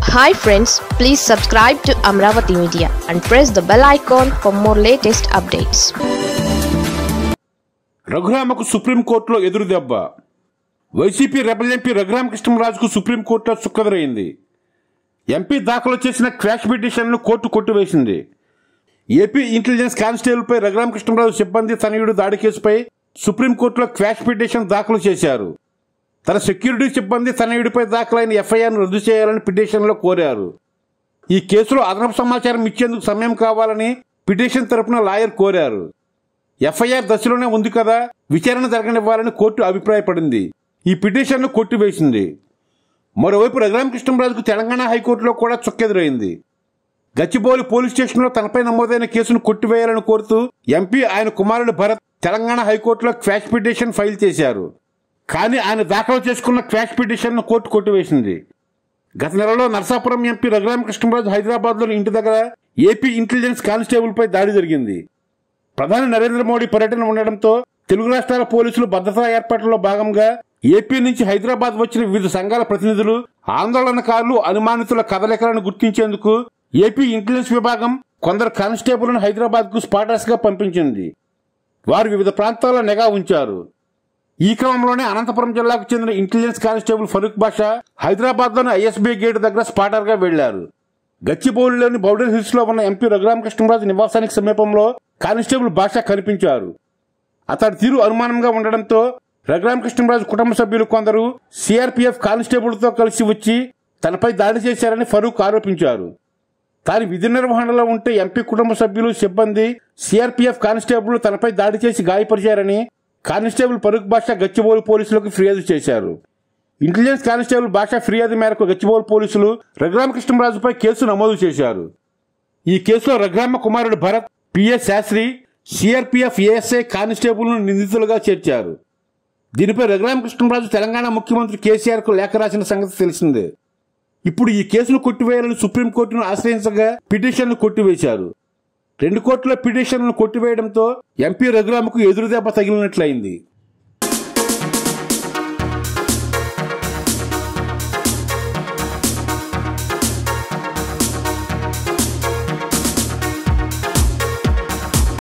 hi friends please subscribe to Amaravati media and press the bell icon for more latest updates రఘురామకు సుప్రీంకోర్టులో ఎదురు దెబ్బ YCP rebel MP రఘురామకృష్ణరాజుకు సుప్రీంకోర్టులో చుక్కదరైంది MP దాఖలు చేసిన క్వాష్ పిటిషన్ను కోర్టు కొట్టివేసింది ఏపీ ఇంటెలిజెన్స్ కానిస్టేబుల్పై రఘురామకృష్ణరాజు సిబ్బంది తనయుడు దాడి కేసుపై సుప్రీంకోర్టులో క్వాష్ పిటిషన్ దాఖలు చేశారు తన సెక్యూరిటీ సిబ్బంది తనయుడిపై దాఖలైన ఎఫ్ఐఆర్ను రద్దు చేయాలని పిటిషన్లో కోరారు ఈ కేసులో అదనపు సమాచారం ఇచ్చేందుకు సమయం కావాలని పిటిషన్ తరపున లాయర్ కోరారు ఎఫ్ఐఆర్ దశలోనే ఉంది కదా విచారణ జరగనివ్వాలని కోర్టు అభిప్రాయపడింది ఈ పిటిషన్ను కొట్టివేసింది మరోవైపు రఘురామకృష్ణరాజుకు తెలంగాణ హైకోర్టులో కూడా చుక్కెదురైంది గచ్చిబౌలి పోలీస్ స్టేషన్లో తనపై నమోదైన కేసును కొట్టివేయాలని కోరుతూ ఎంపీ ఆయన కుమారుడు భరత్ తెలంగాణ హైకోర్టులో క్వాష్ పిటిషన్ ఫైల్ చేశారు కానీ ఆయన దాఖలు చేసుకున్న క్వాష్ పిటిషన్ను కోర్టు కొట్టివేసింది గత నెలలో నరసాపురం ఎంపీ రఘురామకృష్ణరాజు హైదరాబాద్లోని ఇంటి దగ్గర ఏపీ ఇంటెలిజెన్స్ కానిస్టేబుల్పై దాడి జరిగింది ప్రధాని నరేంద్ర మోడీ పర్యటన ఉండడంతో తెలుగు రాష్ట్రాల పోలీసులు భద్రతా ఏర్పాట్లలో భాగంగా ఏపీ నుంచి హైదరాబాద్ వచ్చిన వివిధ సంఘాల ప్రతినిధులు ఆందోళనకారులు అనుమానితుల కదలికలను గుర్తించేందుకు ఏపీ ఇంటెలిజెన్స్ విభాగం కొందరు కానిస్టేబుల్ను హైదరాబాద్ కు స్పాటర్స్ గా పంపించింది వారు వివిధ ప్రాంతాల్లో నిఘా ఉంచారు ఈ క్రమంలోనే అనంతపురం జిల్లాకు చెందిన ఇంటెలిజెన్స్ కానిస్టేబుల్ ఫరూక్ బాషా హైదరాబాద్ లోని ఐఎస్బీ గేట్ దగ్గర స్పాటర్ గా వెళ్లారు గచ్చిబౌలిలోని బౌడర్ హిల్స్ లో ఉన్న ఎంపీ రఘురామకృష్ణరాజు నివాసానికి సమీపంలో కానిస్టేబుల్ బాషా కనిపించారు అతడి తీరు అనుమానంగా ఉండడంతో రఘురామకృష్ణరాజు కుటుంబ సభ్యులు కొందరు సిఆర్పీఎఫ్ కానిస్టేబుల్తో కలిసి వచ్చి తనపై దాడి చేశారని ఫరూక్ ఆరోపించారు తాను విధి నిర్వహణలో ఉంటే ఎంపీ కుటుంబ సభ్యులు సిబ్బంది సిఆర్పీఎఫ్ కానిస్టేబుల్ తనపై దాడి చేసి గాయపరిచారని కానిస్టేబుల్ ఫరూక్ బాషా గచ్చిబౌలి పోలీసులకు ఫిర్యాదు చేశారు ఇంటెలిజెన్స్ కానిస్టేబుల్ బాషా ఫిర్యాదు మేరకు గచ్చిబౌలి పోలీసులు రఘురామకృష్ణరాజుపై కేసు నమోదు చేశారు ఈ కేసులో రఘురామ కుమారుడు Bharat PS Sastry CRPF ASI కానిస్టేబుల్ను నిందితులుగా చేర్చారు దీనిపై రఘురామకృష్ణరాజు తెలంగాణ ముఖ్యమంత్రి కేసీఆర్ కు లేఖ రాసిన సంగతి తెలిసిందే ఇప్పుడు ఈ కేసును కొట్టివేయాలని సుప్రీంకోర్టును ఆశ్రయించగా పిటిషన్ను కొట్టివేశారు రెండు కోర్టుల పిటిషన్లను కొట్టివేయడంతో ఎంపీ రఘురామకు ఎదురుదెబ్బ తగిలినట్లయింది